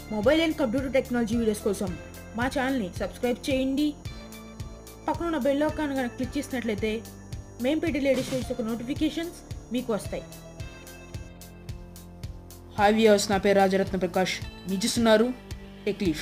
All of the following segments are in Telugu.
mobile and computer technology videos కోసం మా ఛానల్ని సబ్స్క్రైబ్ చేయండి పక్కన ఉన్న బెల్ ఐకాన్ కనుక క్లిక్ చేసినట్లయితే మేము పెట్టే లేటెస్ట్ వీడియోస్ యొక్క నోటిఫికేషన్స్ మీకు వస్తాయి హాయ్ వ్యూవర్స్ నా పేరు రాజరత్న ప్రకాష్ మీరు చూస్తున్నారు టెక్లీఫ్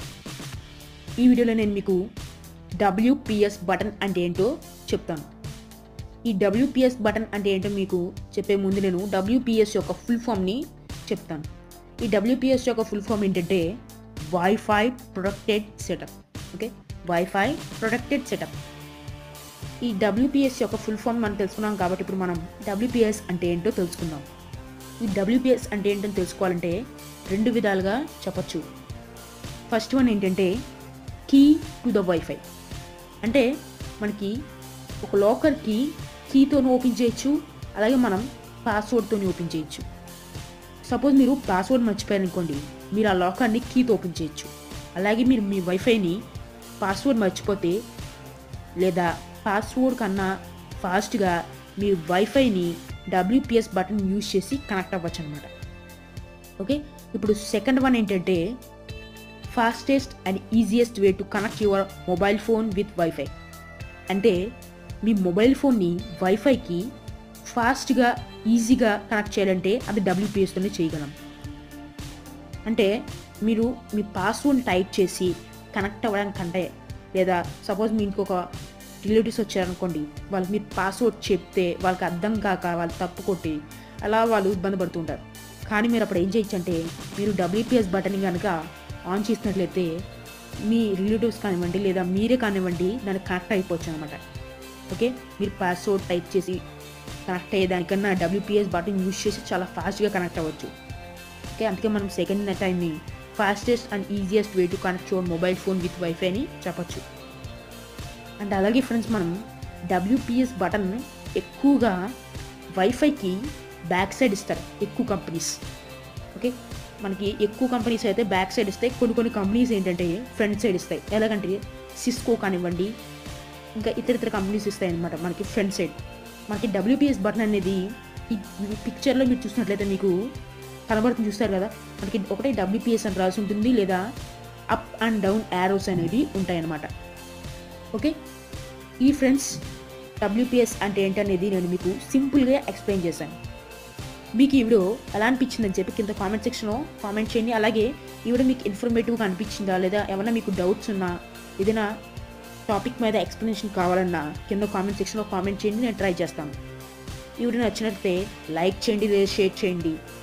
ఈ వీడియోలో నేను మీకు డబ్ల్యూపిఎస్ బటన్ అంటే ఏంటో చెప్తాను ఈ డబ్ల్యూపిఎస్ బటన్ అంటే ఏంటో మీకు చెప్పే ముందు నేను డబ్ల్యూపిఎస్ యొక్క ఫుల్ ఫామ్ని చెప్తాను ఈ డబ్ల్యూపిఎస్ యొక్క ఫుల్ ఫామ్ ఏంటంటే wifi protected setup okay wifi protected setup ఈ డబ్ల్యూపిఎస్ యొక్క ఫుల్ ఫామ్ మనం తెలుసుకున్నాం కాబట్టి ఇప్పుడు మనం డబ్ల్యూపిఎస్ అంటే ఏంటో తెలుసుకుందాం ఈ డబ్ల్యూపిఎస్ అంటే ఏంటో తెలుసుకోవాలంటే రెండు విధాలుగా చెప్పచ్చు ఫస్ట్ వన్ ఏంటంటే కీ టు ద వైఫై అంటే మనకి ఒక లాకర్కి కీతోనూ ఓపెన్ చేయొచ్చు అలాగే మనం పాస్వర్డ్తోని ఓపెన్ చేయొచ్చు సపోజ్ మీరు పాస్వర్డ్ మర్చిపోయారనుకోండి మీరు ఆ లాకర్ని కీతో ఓపెన్ చేయొచ్చు అలాగే మీరు మీ వైఫైని పాస్వర్డ్ మర్చిపోతే లేదా పాస్వర్డ్ కన్నా ఫాస్ట్గా మీ వైఫైని డబ్ల్యూపిఎస్ బటన్ యూజ్ చేసి కనెక్ట్ అవ్వచ్చు అనమాట ఓకే ఇప్పుడు సెకండ్ వన్ ఏంటంటే fastest and easiest way to connect your mobile phone with wifi అంటే మీ మొబైల్ ఫోన్ని వైఫైకి ఫాస్ట్గా ఈజీగా కనెక్ట్ చేయాలంటే అది డబ్ల్యూపీఎస్తోనే చేయగలం అంటే మీరు మీ పాస్వర్డ్ టైప్ చేసి కనెక్ట్ అవ్వడానికంటే లేదా సపోజ్ మీ ఇంటికి ఒక రిలేటివ్స్ వచ్చారనుకోండి వాళ్ళు మీరు పాస్వర్డ్ చెప్తే వాళ్ళకి అర్థం కాక వాళ్ళు తప్పు కొట్టి అలా వాళ్ళు ఇబ్బంది పడుతుంటారు కానీ మీరు అప్పుడు ఏం చేయొచ్చు అంటే మీరు డబ్ల్యూపీఎస్ బటన్ కనుక ఆన్ చేసినట్లయితే మీ రిలేటివ్స్ కానివ్వండి లేదా మీరే కానివ్వండి దానికి కనెక్ట్ అయిపోవచ్చు అనమాట ఓకే మీరు పాస్వర్డ్ టైప్ చేసి కనెక్ట్ అయ్యేదానికన్నా డబ్ల్యూపీఎస్ బటన్ యూజ్ చేసి చాలా ఫాస్ట్గా కనెక్ట్ అవ్వచ్చు ఓకే అందుకే మనం సెకండ్ టైంని fastest and easiest way to connect your mobile phone with wifi అని చెప్పచ్చు అండ్ అలాగే ఫ్రెండ్స్ మనం డబ్ల్యూపీఎస్ బటన్ ఎక్కువగా వైఫైకి బ్యాక్ సైడ్ ఇస్తారు ఎక్కువ కంపెనీస్ ఓకే మనకి ఎక్కువ కంపెనీస్ అయితే బ్యాక్ సైడ్ ఇస్తాయి కొన్ని కొన్ని కంపెనీస్ ఏంటంటే ఫ్రంట్ సైడ్ ఇస్తాయి ఎలాగంటే సిస్కో కానివ్వండి ఇంకా ఇతర ఇతర కంపెనీస్ ఇస్తాయి అనమాట మనకి ఫ్రంట్ సైడ్ మనకి డబ్ల్యూపీఎస్ బటన్ అనేది ఈ పిక్చర్లో మీరు చూసినట్లయితే మీకు కనబడుతుంది చూస్తారు కదా మనకి ఒకటే డబ్ల్యూపీఎస్ అని రాసి ఉంటుంది లేదా అప్ అండ్ డౌన్ యారోస్ అనేవి ఉంటాయన్నమాట ఓకే ఈ ఫ్రెండ్స్ డబ్ల్యూపీఎస్ అంటే ఏంటనేది నేను మీకు సింపుల్గా ఎక్స్ప్లెయిన్ చేశాను మీకు ఈ వీడియో ఎలా అనిపించిందని చెప్పి కింద కామెంట్ సెక్షన్లో కామెంట్ చేయండి అలాగే ఈ వీడియో మీకు ఇన్ఫర్మేటివ్గా అనిపించిందా లేదా ఏమైనా మీకు డౌట్స్ ఉన్నా ఏదైనా టాపిక్ మీద ఎక్స్ప్లెనేషన్ కావాలన్నా కింద కామెంట్ సెక్షన్లో కామెంట్ చేయండి నేను ట్రై చేస్తాను ఈ వీడియో నచ్చినట్లయితే లైక్ చేయండి లేదా షేర్ చేయండి